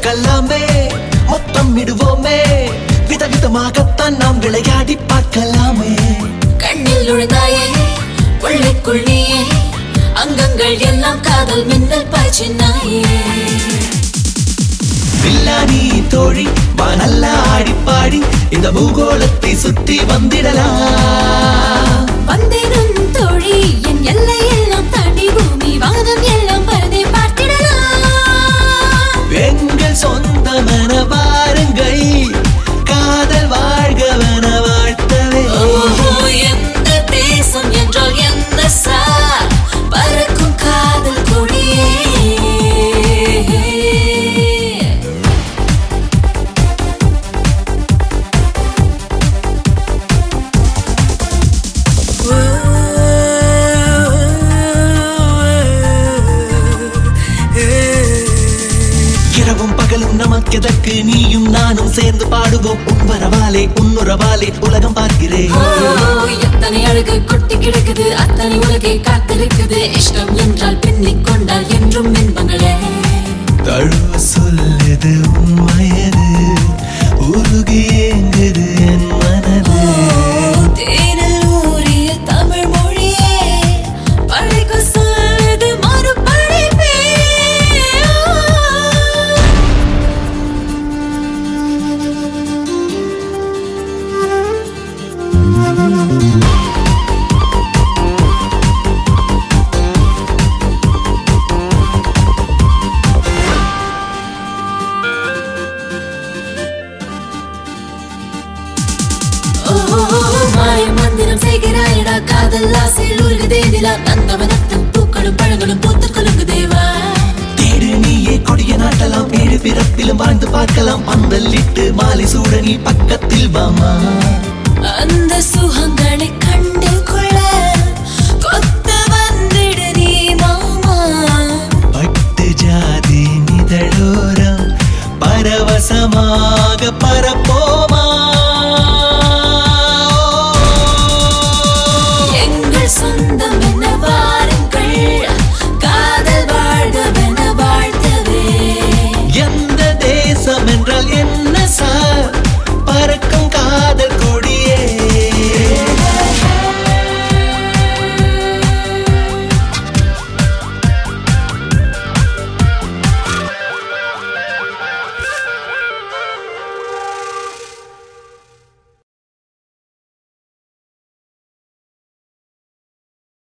பார்க்கலாமே மொத்தம் இடுவோமே விதவிதமாகத்தான் நாம் விளையாடி பார்க்கலாமே கண்ணில் நுழைந்தாயே உள்ளுக்குள் நீயே அங்கங்கள் எல்லாம் காதல் மின்னல் பாய்ச்சினாயே பில்லாடி தோழி வா நல்லா ஆடி பாடி இந்த பூகோளத்தை சுற்றி வந்திடலாம் வந்தேனும் தோழி என் எல்லை எல்லாம் தாண்டி பூமி வானம் எல்லாம் பரதை பார்த்திடலாம் எங்கள் சொந்தமன பாருங்கள் காதல் வாழ்கவன வாழ்த்தவே ஓஹோ எந்த தேசம் என்றால் என்ன சார் பறக்கும் காதல் கொடியே இரவும் பகலும் நமக்கெதற்கு நீயும் நானும் சேர்ந்து பாடுவோம் உன்வரவாலே உன்னுறவாலே உலகம் பார்க்கிறேன் ஓ, எத்தனை அழகு கொட்டி கிடக்குது அத்தனை உலகை காத்திருக்குது இஷ்டம் என்றால் பின்னிக் கொண்டால் என்றும் இன்பங்களே தழுவ சொல்லுது உண்மையது உருகி ஏங்குது என் மனது தேனில் ஊறிய தமிழ் மொழியே பழைக்க சொல்லுது மறுபடைப்பே ஓ, மாய மந்திரம் செய்கிறாயடா காதல் ஆசையில் உருகுதே நிலா நந்தவனத்தும் பூக்களும் பழங்களும் பூத்து குலுங்கு தேவா தேடு நீயே கொடிய நாட்டலாம் ஏழு பிறப்பிலும் வாழ்ந்து பார்க்கலாம் பந்தல்லிட்டு மாலை சூட நீ பக்கத்தில் வாமா